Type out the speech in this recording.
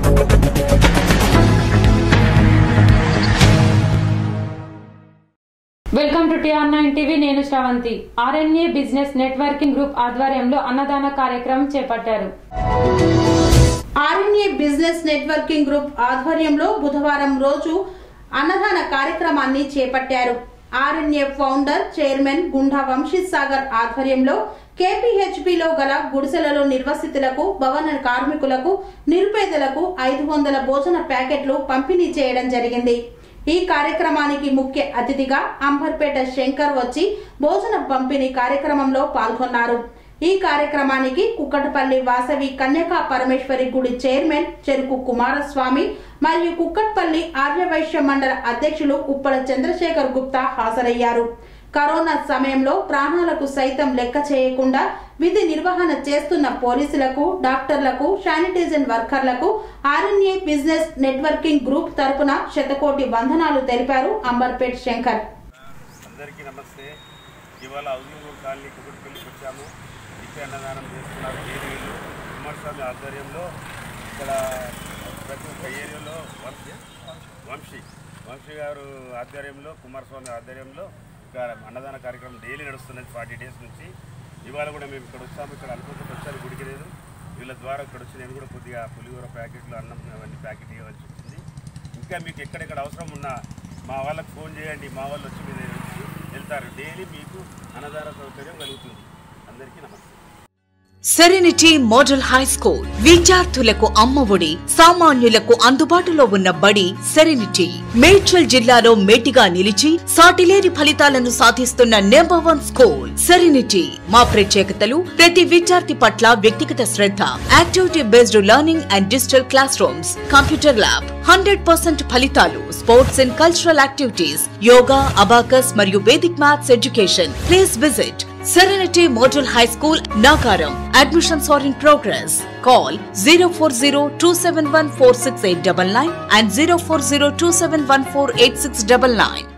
Welcome to TR nine TV నేను Sravanthi RNA business networking group ఆధ్వర్యంలో అన్నదాన కార్యక్రమం చేపట్టారు ఆర్ఎన్ఏ బిజినెస్ నెట్వర్కింగ్ గ్రూప్ ఆధ్వర్యంలో బుధవారం రోజు అన్నదాన కార్యక్రమాన్ని చేపట్టారు ఆర్ఎన్ఏ ఫౌండర్ చైర్మన్ గుండా వంశీత్ సాగర్ ఆధ్వర్యంలో కేపీహెచ్బిలో గల గుడిసెలలో నిర్వసితులకు భవన కార్మికులకు నిరుపేదలకు ఐదు వందల భోజన ప్యాకెట్లు పంపిణీ చేయడం జరిగింది ఈ కార్యక్రమానికి ముఖ్య అతిథిగా అంబర్పేట శంకర్ వచ్చి భోజన పంపిణీ కార్యక్రమంలో పాల్గొన్నారు ఈ కార్యక్రమానికి కుక్కటపల్లి వాసవి కన్యకా పరమేశ్వరి గుడి చైర్మన్ చెరుకు కుమారస్వామి మరియు కుక్కట్పల్లి ఆర్యవైశ్య మండల అధ్యక్షులు ఉప్పల చంద్రశేఖర్ గుప్తా హాజరయ్యారు కరోనా సమయంలో ప్రాణాలకు సైతం లెక్క చేయకుండా విధి నిర్వహణ చేస్తున్న పోలీసులకు డాక్టర్లకు శానిటైజర్ వర్కర్లకు ఆర్ఎన్ఏ బిజినెస్ నెట్వర్కింగ్ గ్రూప్ తరపున శతకోటి వందనాలు తెలిపారు అంబర్పేట్ శంకర్ అందరికీ నమస్తే ఇవాళ హౌసింగ్ బోర్డ్ కాలనీ కుకుట్పల్లికి వచ్చాము ఇక్కడ అన్నదానం చేస్తున్నారు ఏరియాలో కుమారస్వామి ఆధ్వర్యంలో ఇక్కడ ప్రతి ఒక్క ఏరియాలో వంశీ వంశీ వంశీ గారు ఆధ్వర్యంలో కుమారస్వామి ఆధ్వర్యంలో ఇక్కడ అన్నదాన కార్యక్రమం డైలీ నడుస్తున్నది ఫార్టీ డేస్ నుంచి ఇవాళ కూడా మేము ఇక్కడ వచ్చాము ఇక్కడ అనుకుంటూ వచ్చాము గుడికి లేదు వీళ్ళ ద్వారా ఇక్కడ వచ్చి నేను కూడా కొద్దిగా పులిహోర ప్యాకెట్లు అన్నం అవన్నీ ప్యాకెట్ ఇవ్వాల్సి వచ్చింది ఇంకా మీకు ఎక్కడెక్కడ అవసరం ఉన్నా మా వాళ్ళకి ఫోన్ చేయండి మా వాళ్ళు వచ్చి మీ దగ్గర నుంచి వెళ్తారు డైలీ మీకు అన్నదాన సౌకర్యం కలుగుతుంది అందరికీ నమస్తే సెరెనిటీ మోడల్ హై స్కూల్ విద్యార్థులకు అమ్మఒడి సామాన్యులకు అందుబాటులో ఉన్న బడి సెరెనిటీ మేడ్చల్ జిల్లాలో మేటిగా నిలిచి సాటిలేని ఫలితాలను సాధిస్తున్న నెంబర్ వన్ స్కూల్ సెరెనిటీ మా ప్రత్యేకతలు ప్రతి విద్యార్థి పట్ల వ్యక్తిగత శ్రద్ధ activity based learning and digital classrooms computer lab hundred percent ఫలితాలు sports and cultural activities yoga abacus మరియు vedic maths education please visit Serenity Model High School, Nagaram. Admissions are in progress. Call 040 and 040